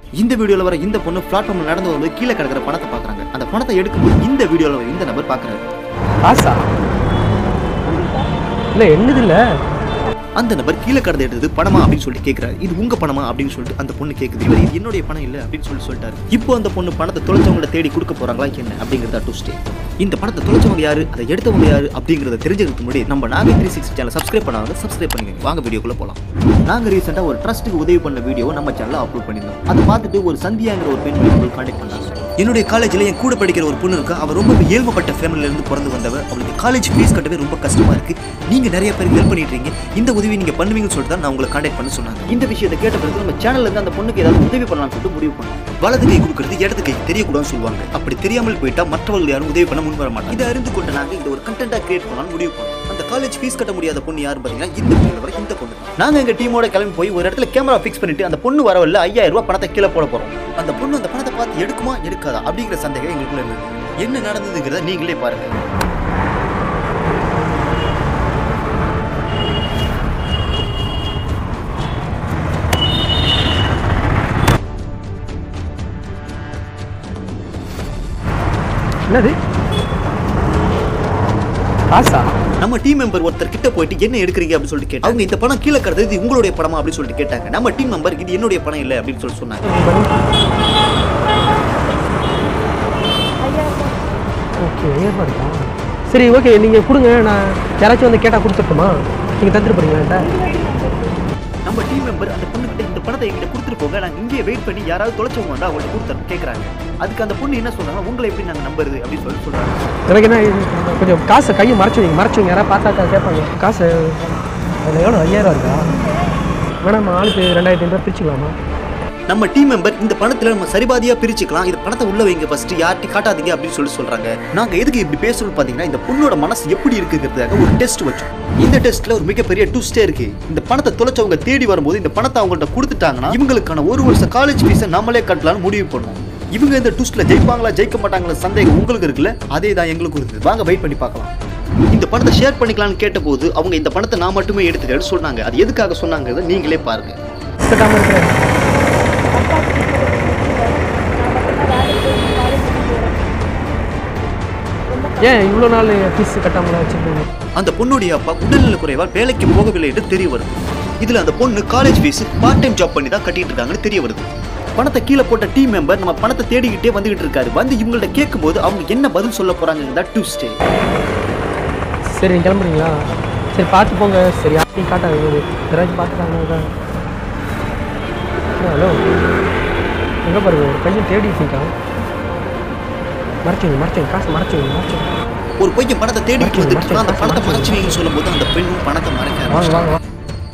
இந்த வீடியோல வர இந்த பொண்ணு பிளாட்ஃபார்ம்ல நடந்து வரும்போது கீழே கிடக்கிற பணத்தை பாக்குறாங்க அந்த பணத்தை எடுக்கும்போது இந்த வீடியோல வர இந்த நபர் பாக்குறாரு காசா இல்லை என்னது இல்லை அந்த நபர் கீழே கடந்து எடுத்தது பணமா அப்படின்னு சொல்லிட்டு கேட்கிறாரு இது உங்க பணமா அப்படின்னு சொல்லிட்டு அந்த பொண்ணு கேக்குது இவர் இது என்னுடைய பணம் இல்ல அப்படின்னு சொல்லி சொல்லிட்டாரு இப்போ அந்த பொண்ணு பணத்தை தொலைச்சவங்கள தேடி கொடுக்க போறாங்களா என்ன அப்படிங்கறத ட்விஸ்ட் இந்த பணத்தை தொலைச்சவங்க யாரு அதை எடுத்தவங்க யாரு அப்படிங்கறத தெரிஞ்சுக்கிறதுக்கு முன்னாடி நம்ம Nagai three six channel subscribe பண்ணாங்க சப்ஸ்கிரைப் பண்ணிக்கோங்க வாங்க வீடியோக்குள்ள போலாம் நாங்க ரீசெண்டா ஒரு ட்ரஸ்ட்டுக்கு உதவி பண்ண வீடியோ நம்ம சேனல்ல அப்லோட் பண்ணியிருந்தோம் அதை பார்த்துட்டு ஒரு சந்தியாங்கிற ஒரு பெண் உங்களுக்கு கான்டாக்ட் பண்ணாங்க என்னுடைய காலேஜ்ல என் கூட படிக்கிற ஒரு பொண்ணு இருக்கா அவ ரொம்ப ஏழ்மைப்பட்ட ஃபேமிலில இருந்து பிறந்து வந்தவ அவளுக்கு காலேஜ் ஃபீஸ் கட்டவே ரொம்ப கஷ்டமா இருக்கு நீங்க நிறைய பேருக்கு ஹெல்ப் பண்ணிட்டு இருக்கீங்க இந்த உதவி நீங்க பண்ணுவீங்கன்னு சொல்லிட்டு தான் நான் உங்களை கான்டாக்ட் பண்ண சொன்னாங்க இந்த விஷயத்தை கேட்ட பிறகு நம்ம சேனல்ல இருந்து அந்த பொண்ணுக்கு ஏதாவது உதவி பண்ணலாம்னு சொல்லிட்டு முடிவு பண்ணோம் வலது கை கொடுக்கறது இடது கை தெரியக்கூடாதுன்னு சொல்லுவாங்க அப்படி தெரியாமல் போயிட்டா மற்றவர்கள் யாரும் உதவி பண்ண முன் வர மாட்டாங்க இதை அறிந்து கொண்டு நாங்க இந்த ஒரு கண்டென்ட்டா கிரியேட் பண்ணலாம்னு முடிவு பண்ணோம் அந்த காலேஜ் ஃபீஸ் கட்ட முடியாத பொண்ணு யாரு பாத்தீங்கன்னா இந்த பொண்ணு வர இந்த பொண்ணு தான். நாங்க எங்க டீமோட கிளம்பி போய் ஒரு இடத்துல கேமரா ஃபிக்ஸ் பண்ணிட்டு அந்த பொண்ணு வரவில்ல ஐயாயிரம் ரூபாய் பணத்தை கீழே போட போறோம் அந்த பொண்ணு அந்த பணத்தை பார்த்து எடுக்குமா எடுக்காதா அப்படிங்கிற சந்தேகம் எங்களுக்குள்ள இருந்தது என்ன நடந்ததுங்கிறத நீங்களே பாருங்க என்னது காசா நம்ம டீம் மெம்பர் ஒருத்தர் கிட்ட போயிட்டு என்ன எடுக்கிறீங்க அப்படின்னு சொல்லிட்டு கேட்டாங்க அவங்க இந்த பணம் கீழே கடந்தது இது உங்களுடைய பணமா அப்படின்னு சொல்லிட்டு கேட்டாங்க நம்ம டீம் மெம்பர் இது என்னுடைய பணம் இல்லை அப்படின்னு சொல்லி சொன்னாங்க ஓகே ஏமா இருக்கா சரி ஓகே நீங்கள் கொடுங்க நான் யாராச்சும் வந்து கேட்டால் கொடுத்துட்டுமா நீங்கள் தந்துட்டு போறீங்களா என்கிட்ட? நம்ம டீம் மெம்பர் அந்த பொண்ணு கிட்ட இந்த பணத்தை எங்கிட்ட கொடுத்துட்டு போங்க நாங்க இங்கேயே வெயிட் பண்ணி யாராவது தொலைச்சவங்க வந்தா அவங்கள்ட்ட கொடுத்துரு கேட்கறாங்க அதுக்கு அந்த பொண்ணு என்ன சொல்றாங்க உங்களை எப்படி நாங்க நம்புறது அப்படின்னு சொல்லி சொல்றாங்க எனக்கு என்ன இது, கொஞ்சம் காசை கையை மறைச்சு வைங்க மறைச்சு வைங்க யாராவது பார்த்தா கேட்பாங்க காசு அதில் எவ்வளோ ஐயாயிரம் இருக்கா வேணாம்மா ஆளுக்கு ரெண்டாயிரத்தி ஐநூறுவா பிரிச்சுக்கலாமா நம்ம டீம் மெம்பர் இந்த பணத்துல நம்ம சரிபாதியா பிரிச்சுக்கலாம் இந்த பணத்தை உள்ள வைங்க ஃபர்ஸ்ட் யார்ட்டி காட்டாதீங்க அப்படின்னு சொல்லி சொல்றாங்க நாங்க எதுக்கு இப்படி பேசுறோம் பாத்தீங்கன்னா இந்த பொண்ணோட மனசு எப்படி இருக்குங்கிறதுக்காக ஒரு டெஸ்ட் வச்சோம் இந்த டெஸ்ட்ல ஒரு மிகப்பெரிய ட்விஸ்டே இருக்கு இந்த பணத்தை தொலைச்சவங்க தேடி வரும்போது இந்த பணத்தை அவங்கள்ட்ட கொடுத்துட்டாங்கன்னா இவங்களுக்கான ஒரு வருஷம் காலேஜ் ஃபீஸை நம்மளே கட்டலாம்னு முடிவு பண்ணோம் இவங்க இந்த ட்விஸ்ட்ல ஜெயிப்பாங்களா ஜெயிக்க மாட்டாங்களா சந்தேகம் உங்களுக்கு இருக்குல்ல அதே தான் எங்களுக்கும் இருக்குது வாங்க வெயிட் பண்ணி பார்க்கலாம் இந்த பணத்தை ஷேர் பண்ணிக்கலாம்னு கேட்டபோது அவங்க இந்த பணத்தை நான் மட்டுமே எடுத்துக்கிறேன்னு சொன்னாங்க அது எதுக்காக சொன்னாங்கிறத நீங்களே பாருங்க கட்டாமல் இருக்கிறேன் ஏன் இவ்வளோ நாள் ஃபீஸ் கட்டாமல் வச்சுருக்கீங்க அந்த பொண்ணுடைய அப்பா உடல்நல குறைவால் வேலைக்கு போகவில்லை என்று தெரிய வருது இதுல அந்த பொண்ணு college fees part time job பண்ணி தான் கட்டிட்டு இருக்காங்கன்னு தெரிய வருது பணத்தை கீழே போட்ட டீம் மெம்பர் நம்ம பணத்தை தேடிக்கிட்டே வந்துகிட்டு இருக்காரு வந்து இவங்கள்ட்ட கேட்கும்போது அவங்க என்ன பதில் சொல்ல போறாங்க டியூஸ்டே சரி நீங்கள் கிளம்புறீங்களா சரி பார்த்து போங்க சரி யாரையும் காட்டாது யாராச்சும் பார்த்துட்டாங்க ஹலோ எங்கே பாருங்க ஒரு பையன் தேடிட்டு இருக்கான் மறைச்சுங்க மறைச்சுங்க காசு மறைச்சுங்க மறைச்சுங்க ஒரு பையன் பணத்தை தேடிட்டு வந்துட்டு இருக்கான் அந்த பணத்தை மறைச்சு வைங்க சொல்லும்போது அந்த பெண்ணும் பணத்தை மறைக்க வாங்க வாங்க வாங்க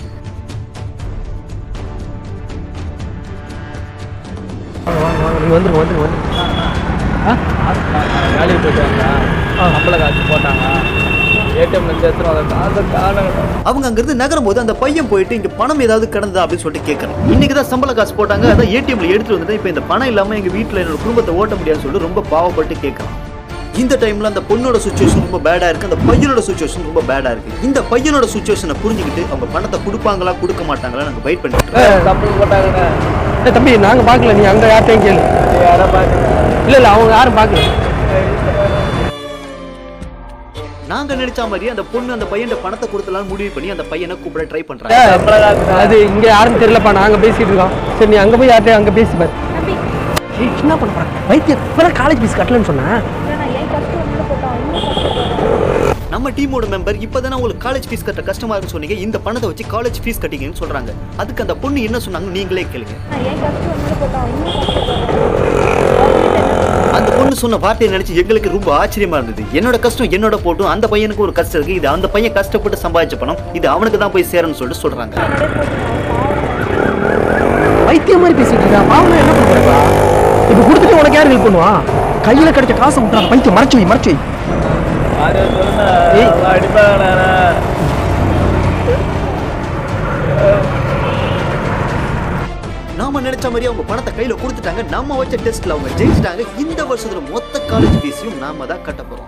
வாங்க வாங்க வாங்க நீங்கள் வந்துருங்க வந்துருங்க வந்துருங்க ஆ வேலைக்கு போயிட்டு வந்தேன் சம்பள காசு போட்டாங்க ஏடிஎம்ல சேர்த்துரும் அதை காசை காணும் அவங்க அங்கிருந்து நகரும் போது அந்த பையன் போயிட்டு இங்க பணம் ஏதாவது கிடந்ததா அப்படின்னு சொல்லிட்டு கேட்கறான் இன்னைக்கு தான் சம்பள காசு போட்டாங்க அதான் ஏடிஎம்ல எடுத்துட்டு வந்துட்டு இப்போ இந்த பணம் இல்லாம எங்க வீட்டுல என்னோட குடும்பத்தை ஓட்ட முடியாதுன்னு சொல்லிட்டு ரொம்ப பாவப்பட்டு கேட்கறான் இந்த டைம்ல அந்த பொண்ணோட சுச்சுவேஷன் ரொம்ப பேடா இருக்கு அந்த பையனோட சுச்சுவேஷன் ரொம்ப பேடா இருக்கு இந்த பையனோட சுச்சுவேஷனை புரிஞ்சுக்கிட்டு அவங்க பணத்தை கொடுப்பாங்களா கொடுக்க மாட்டாங்களா நாங்க வெயிட் பண்ணிட்டு இருக்கோம். சம்பளம் போட்டாங்கண்ணே ஏய் தம்பி நாங்கள் பார்க்கல நீ அங்கே யார்ட்டையும் கேளு யாரை பார்த்து இல்லை இல்லை அவங்க யாரும் பார்க்கல நாங்க நினைச்ச மாதிரி அந்த பொண்ணு அந்த பையன் பணத்தை கொடுத்தலாம்னு முடிவு பண்ணி அந்த பையனை கூப்பிட ட்ரை பண்றாங்க ஏய், சம்பள காசு அது இங்கே யாரும் தெரியலப்பா நாங்கள் பேசிட்டு இருக்கோம் சரி நீ அங்கே போய் யார்ட்டையும் அங்கே பேசி பாரு ஏய், என்ன பண்ண போகிறேன் வைத்தியம் இப்போ காலேஜ் ஃபீஸ் கட்டலன்னு சொன்னேன் நம்ம டீமோட மெம்பர் இப்பதானே உங்களுக்கு காலேஜ் ஃபீஸ் கட்ட கஷ்டமா இருக்குன்னு சொன்னீங்க இந்த பணத்தை வச்சு காலேஜ் ஃபீஸ் கட்டிங்கன்னு சொல்றாங்க அதுக்கு அந்த பொண்ணு என்ன சொன்னாங்க நீங்களே கேளுங்க அந்த பொண்ணு சொன்ன வார்த்தையை நினைச்சு எங்களுக்கு ரொம்ப ஆச்சரியமா இருந்தது என்னோட கஷ்டம் என்னோட போட்டும் அந்த பையனுக்கு ஒரு கஷ்டம் இருக்கு இது அந்த பையன் கஷ்டப்பட்டு சம்பாதிச்ச பணம் இது அவனுக்கு தான் போய் சேரணும்னு சொல்லிட்டு சொல்றாங்க வைத்தியம் மாதிரி பேசிட்டு இருக்கா பாவம் என்ன பண்ணுறா இப்போ கொடுத்துட்டு உனக்கு யார் ஹெல்ப் பண்ணுவா கையில் கிடைச்ச காசை விட்டுறா பைத்தியம் மறைச்சு வை மறைச்சு வை யாரு சொல்லுண்ணே ஏய். அடிப்பாங்கண்ணே நாம நினைச்ச மாதிரி அவங்க பணத்தை கையில கொடுத்துட்டாங்க நம்ம வச்ச டெஸ்ட்ல அவங்க ஜெயிச்சிட்டாங்க இந்த வருஷத்துல மொத்த காலேஜ் ஃபீஸையும் நாம தான் கட்ட போறோம்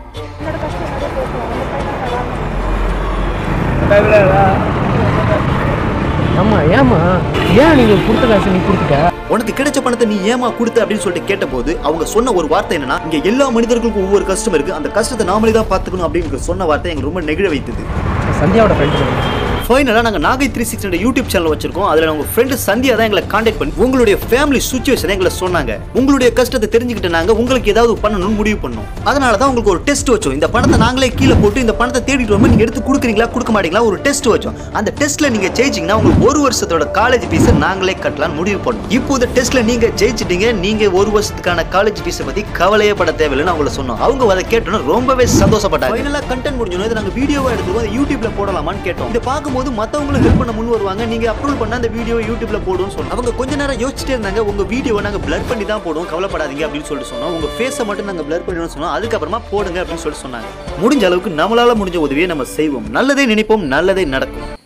ஆமா ஏமா ஏன் நீங்க கொடுத்த காசு நீ கொடுத்துட்ட உனக்கு கிடைச்ச பணத்தை நீ ஏமா கொடுத்த அப்படின்னு சொல்லிட்டு கேட்டபோது அவங்க சொன்ன ஒரு வார்த்தை என்னன்னா இங்க எல்லா மனிதர்களுக்கும் ஒவ்வொரு கஷ்டம் இருக்கு அந்த கஷ்டத்தை நாமளே தான் பாத்துக்கணும் அப்படின்னு சொன்ன வார்த்தை எங்களுக்கு ரொம்ப நெகிழ வைத்தது சந்தியாவோட ஃப்ரெண்டு ஃபைனலாக நாங்கள் Nagai three sixty YouTube channel வச்சிருக்கோம் அதில் உங்கள் ஃப்ரெண்டு சந்தியா தான் எங்களை காண்டாக்ட் பண்ணி உங்களுடைய ஃபேமிலி சுச்சுவேஷனை எங்களை சொன்னாங்க உங்களுடைய கஷ்டத்தை தெரிஞ்சுக்கிட்டு நாங்கள் உங்களுக்கு ஏதாவது பண்ணணும்னு முடிவு பண்ணோம் அதனால தான் உங்களுக்கு ஒரு டெஸ்ட் வச்சோம் இந்த பணத்தை நாங்களே கீழே போட்டு இந்த பணத்தை தேடிட்டு வரும்போது நீங்கள் எடுத்து கொடுக்குறீங்களா கொடுக்க மாட்டீங்களா ஒரு டெஸ்ட் வச்சோம் அந்த டெஸ்ட்டில் நீங்கள் ஜெயிச்சிங்கன்னா உங்களுக்கு ஒரு வருஷத்தோட காலேஜ் ஃபீஸை நாங்களே கட்டலாம்னு முடிவு பண்ணோம் இப்போ இந்த டெஸ்ட்டில் நீங்கள் ஜெயிச்சிட்டீங்க நீங்கள் ஒரு வருஷத்துக்கான காலேஜ் ஃபீஸை பற்றி கவலையே பட தேவையில்லைன்னு அவங்கள சொன்னோம் அவங்க அதை கேட்டோன்னு ரொம்பவே சந்தோஷப்பட்டாங்க ஃபைனலாக கண்டென்ட் முடிஞ்சோம் இதை நாங்கள் வீடியோவாக எடுத்துருவோம் அதை யூடியூப்ல போடலாமான்னு கேட்டோம் இதை பார்க்கும்போது மற்றவங்களும் ஹெல்ப் பண்ண முன் வருவாங்க நீங்க அப்லோட் பண்ண அந்த வீடியோ யூடியூப்ல போடுவோம் சொன்னோம் அவங்க கொஞ்ச நேரம் யோசிச்சுட்டே இருந்தாங்க உங்க வீடியோவை நாங்க பிளர் பண்ணி தான் போடுவோம் கவலைப்படாதீங்க அப்படின்னு சொல்லிட்டு சொன்னோம் உங்க ஃபேஸை மட்டும் நாங்க பிளர் பண்ணிடுவோம் சொன்னோம் அதுக்கப்புறமா போடுங்க அப்படின்னு சொல்லிட்டு சொன்னாங்க முடிஞ்ச அளவுக்கு நம்மளால முடிஞ்ச உதவியை நம்ம செய்வோம் நல்லதே நினைப்போம் நல்லதே நடக்கும்